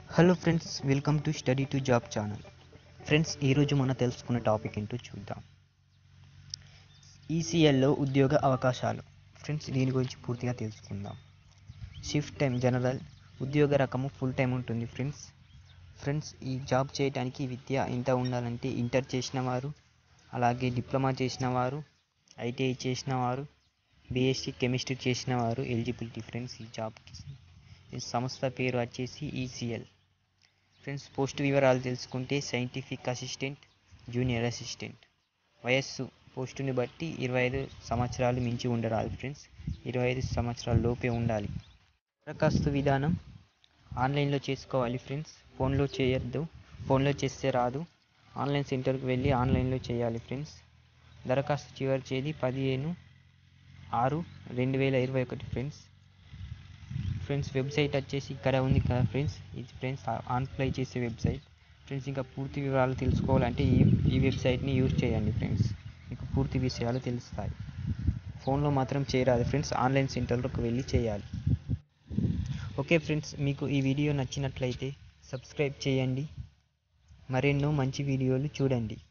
hello friends welcome to study to job channel friends ఈరోజు మనం తెలుసుకున్న టాపిక్ ఏంటో చూద్దాం ఈసీఎల్లో ఉద్యోగ అవకాశాలు ఫ్రెండ్స్ దీని గురించి పూర్తిగా తెలుసుకుందాం షిఫ్ట్ టైం జనరల్ ఉద్యోగ రకము ఫుల్ టైం ఉంటుంది ఫ్రెండ్స్ ఫ్రెండ్స్ ఈ జాబ్ చేయడానికి విద్య ఎంత ఉండాలంటే ఇంటర్ చేసిన వారు అలాగే డిప్లొమా చేసిన వారు ఐటీఐ చేసిన వారు బీఎస్సీ కెమిస్ట్రీ చేసిన వారు ఎలిజిబిలిటీ ఫ్రెండ్స్ ఈ జాబ్కి ఈ సంస్థ పేరు వచ్చేసి ఈసీఎల్ ఫ్రెండ్స్ పోస్ట్ వివరాలు తెలుసుకుంటే సైంటిఫిక్ అసిస్టెంట్ జూనియర్ అసిస్టెంట్ వయస్సు పోస్టుని బట్టి ఇరవై ఐదు సంవత్సరాలు మించి ఉండరాదు ఫ్రెండ్స్ ఇరవై ఐదు సంవత్సరాల లోపే ఉండాలి దరఖాస్తు విధానం ఆన్లైన్లో చేసుకోవాలి ఫ్రెండ్స్ ఫోన్లో చేయొద్దు ఫోన్లో చేస్తే రాదు ఆన్లైన్ సెంటర్కి వెళ్ళి ఆన్లైన్లో చేయాలి ఫ్రెండ్స్ దరఖాస్తు చివరి తేదీ పదిహేను ఆరు రెండు వేల ఇరవై ఒకటి ఫ్రెండ్స్ ఫ్రెండ్స్ వెబ్సైట్ వచ్చేసి ఇక్కడ ఉంది కదా ఫ్రెండ్స్ ఇది ఫ్రెండ్స్ అప్లై చేసే వెబ్సైట్ ఫ్రెండ్స్ ఇంకా పూర్తి వివరాలు తెలుసుకోవాలంటే ఈ ఈ వెబ్సైట్ని యూజ్ చేయండి ఫ్రెండ్స్ మీకు పూర్తి విషయాలు తెలుస్తాయి ఫోన్లో మాత్రం చేయరాదు ఫ్రెండ్స్ ఆన్లైన్ సెంటర్లోకి వెళ్ళి చేయాలి ఓకే ఫ్రెండ్స్ మీకు ఈ వీడియో నచ్చినట్లయితే సబ్స్క్రైబ్ చేయండి మరెన్నో మంచి వీడియోలు చూడండి